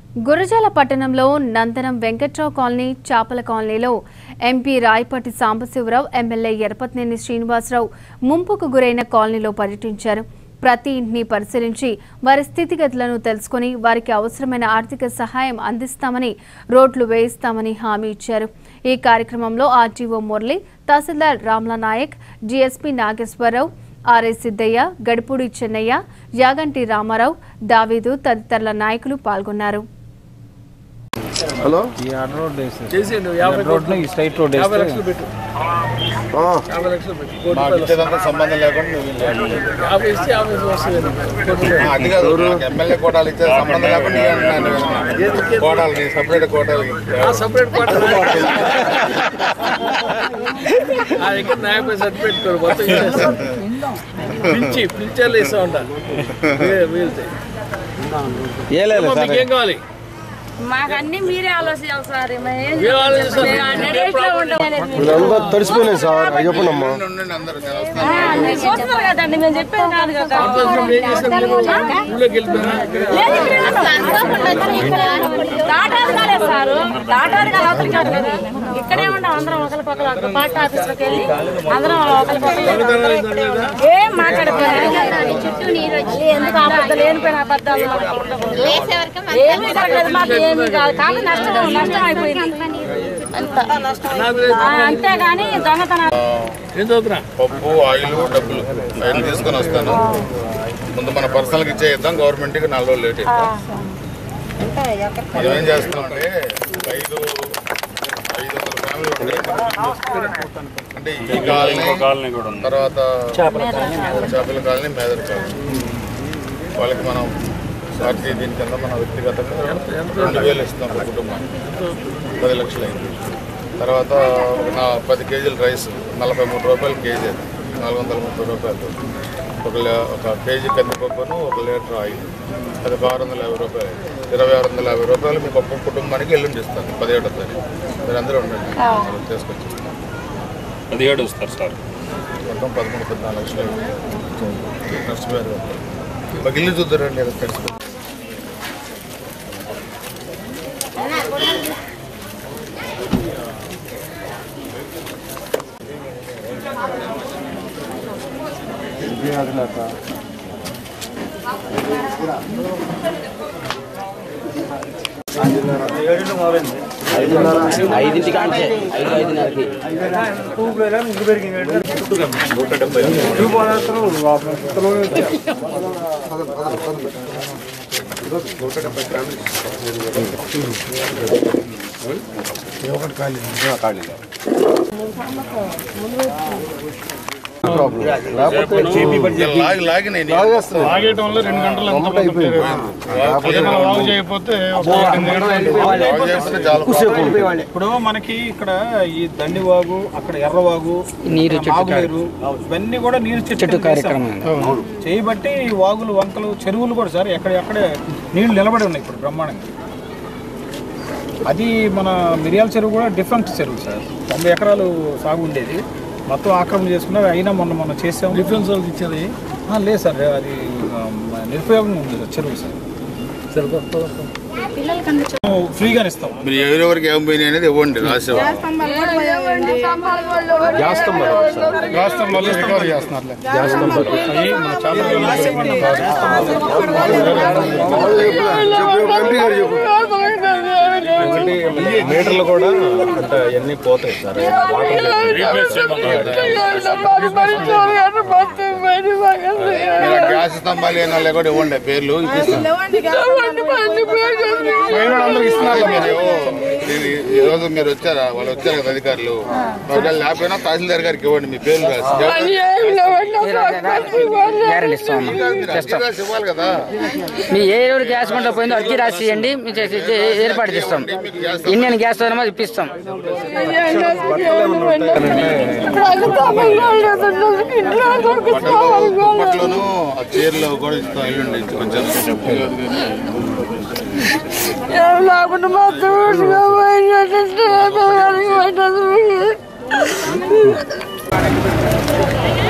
గురజాల పట్టణంలో నందనం వెంకట్రావు కాలనీ చాపల కాలనీలో ఎంపీ రాయపాటి సాంబశివరావు ఎమ్మెల్యే ఎరపతినేని శ్రీనివాసరావు ముంపుకు గురైన కాలనీలో పర్యటించారు ప్రతి ఇంటిని పరిశీలించి వారి స్థితిగతులను తెలుసుకుని వారికి అవసరమైన ఆర్థిక సహాయం అందిస్తామని రోడ్లు వేయిస్తామని హామీ ఇచ్చారు ఈ కార్యక్రమంలో RTO Murali tahsildar Ramla Naik GSP Nageswararao RI Siddaiah Gadipudi Chennaiah Yaganti Ramarao Daveedu తదితరుల నాయకులు పాల్గొన్నారు హలో ఈ ఆర్డర్ రోడ్ వేసేసి చేసేయండి యాభై రోడ్ ఈ స్ట్రైట్ రోడ్ యాభై వేస్తే లక్షలు పెట్టు ఆ, యాభై లక్షలు పెట్టు కోటి మాకు రూపాయలు ఇచ్చేదంతా సంబంధం లేకుండా నువ్వు ఇల్లు. యాభై ఇస్తే యాభై వస్తుంది కోటి రూపాయలు. అది కాదు నాకు ఎమ్మెల్యే కోటాలు ఇచ్చే సంబంధం లేకుండా ఇవ్వండి నేను కోటాలు నీ సపరేట్ కోటాలు ఆ సపరేట్ పార్టీ ఆ దగ్గర న్యాయపై సర్టిఫికేట్ కోరు మొత్తం ఇచ్చేస్తాం పిలిచి పిలిచాలు ఇస్తా ఉంటా వీలుతాయి ఏ లేదు సార్ మీకు ఏం కావాలి మాకు అన్ని మీరే ఆలోచించాలి సార్ మేము మీరు ఆలోచిస్తారు. మేము అన్నిటి ఇట్లా ఉండము. వీళ్ళంతా తడిసిపోయినాయి సార్ అవి చెప్పండి ఉండండి అందరూ నేను వస్తాను ఆ, మీరు చూస్తున్నారు కదండి మేము చెప్పేది కాదు కదా సంవత్సరం ఏం చేశారు మీరు? ఊళ్ళోకి వెళ్ళిపోయినా లేదు, ఇక్కడ ఉన్నాం. దాటాది కాలేదు సార్ దాటాది కాదు అవతలికి కాదు కదా ఇక్కడే ఉంటాం అందరం ఒకరికొకరు ఒక పార్టీ ఆఫీస్లోకి వెళ్ళి అందరం ఒకరికొకరు ఏం మాట్లాడుకోలేదు ఎందుకు అబద్ధాలు లేనిపోయిన అబద్ధాలు మాట్లాడకూడదు. ఏమీ జరగలేదు మాకు ఏమీ కాదు కాదు నష్టం నష్టం అయిపోయింది అంత ఆ, అంతేగాని దొంగతనాలు ఏం చదువుతున్నా పప్పు ఆయిల్ డబ్బులు అవన్నీ తీసుకొని వస్తాను ముందు మన పర్సనల్కి ఇచ్చేద్దాం గవర్నమెంట్కి నాలుగు రోజులు లేట్ అవుతాం మనం ఏం చేస్తామంటే ఐదు ఐదు వందల ఫ్యామిలీ ఉంటాయి అంటే ఈ కాలనీ తర్వాత చేపల కాలనీ మేదర్ కాలనీ వాళ్ళకి మనం పార్టీ దీని కింద మన వ్యక్తిగతంగా రెండు వేలు ఇస్తాం ఒక కుటుంబానికి పది లక్షలు అయింది తర్వాత ఒక నా పది కేజీల రైస్ నలభై మూడు రూపాయలు కేజీ అది నాలుగు వందల ముప్పై రూపాయలు ఒక లే- ఒక కేజీ కందిపప్పును ఒక లీటర్ ఆయిల్ అది ఒక ఆరు వందల యాభై రూపాయలు ఇరవై ఆరు వందల యాభై రూపాయలు మీకు ఒక్క కుటుంబానికి ఎల్లుండి ఇస్తాను పదిహేడో తారీఖు మీరు అందరూ ఉండండి మనం తీసుకొచ్చి పదిహేడు వస్తారు సార్ మొత్తం పదమూడు పద్నాలుగు లక్షలు నష్టపోయారు మాకు ఇల్లు చూద్దరండి ఏదో తెలుసు ఐదింటికి అంటే ఐదు ఐదున్నరకి లాగి లాగి నేను ఆగేయటం వల్ల రెండు గంటలు ఎంత ఏదైనా బాగు చేయకపోతే ఒక ఎనిమిది గంటలు బాగు చేస్తే చాలా ఇప్పుడు మనకి ఇక్కడ ఈ దండివాగు అక్కడ ఎర్రవాగు నీరు ఇక్కడ మాగులేరు ఇవన్నీ కూడా నీరు చెట్టు కార్యక్రమం చేయబట్టి ఈ వాగులు వంకలు చెరువులు కూడా సార్ ఎక్కడ ఎక్కడే నీళ్లు నిలబడి ఉన్నాయి ఇప్పుడు బ్రహ్మాండంగా అది మన మిరియాల చెరువు కూడా డిఫరెంట్ చెరువు సార్ తొంభై ఎకరాలు సాగు ఉండేది మొత్తం ఆక్రమణ చేసుకున్నారు అయినా మొన్న మొన్న చేసాం డిఫరెన్స్ వాళ్ళకి ఇచ్చేది ఆ, లేదు సార్ అది ఆ, నిరుపయోగంగా ఉంది సార్ చెరువు సార్ ఫ్రీగానే ఇస్తాం మీరు ఎవరెవరికి ఏం పోయినాయి అనేది ఇవ్వండి రాసేవాళ్ళు రాష్ట్రంలో రికవరీ చేస్తున్నారులే అయ్యి మన చాలా మీటర్లు కూడా అంటే ఇవన్నీ పోతాయి సార్ ఇలా గ్యాస్ స్తంభాలు ఏమైనా లేకుండా ఇవ్వండి పేర్లు ఇప్పిస్తాను మీరు ఇది- ఈ రోజు మీరు వచ్చారా వాళ్ళు వచ్చారు కదా అధికారులు ఒకవేళ లేకపోయినా తహసీల్దార్ గారికి ఇవ్వండి మీ పేర్లు రాసి గ్యారెంటీ ఇస్తాం అర్జీ రాసి ఇవ్వాలి కదా మీ ఏ ఎవరు గ్యాస్ కొంట పోయిందో అర్జీ రాసి ఇవ్వండి మీకు చేసి- చే- ఏర్పాటు చేస్తాం ఇండియన్ గ్యాస్ తో ఇప్పిస్తాం అప్పట్లోనూ ఆ చీరలో కూడా ఇస్తాం ఎల్లుండి కొంచెం లేకుండా మా దూరంగా పోయినట్టు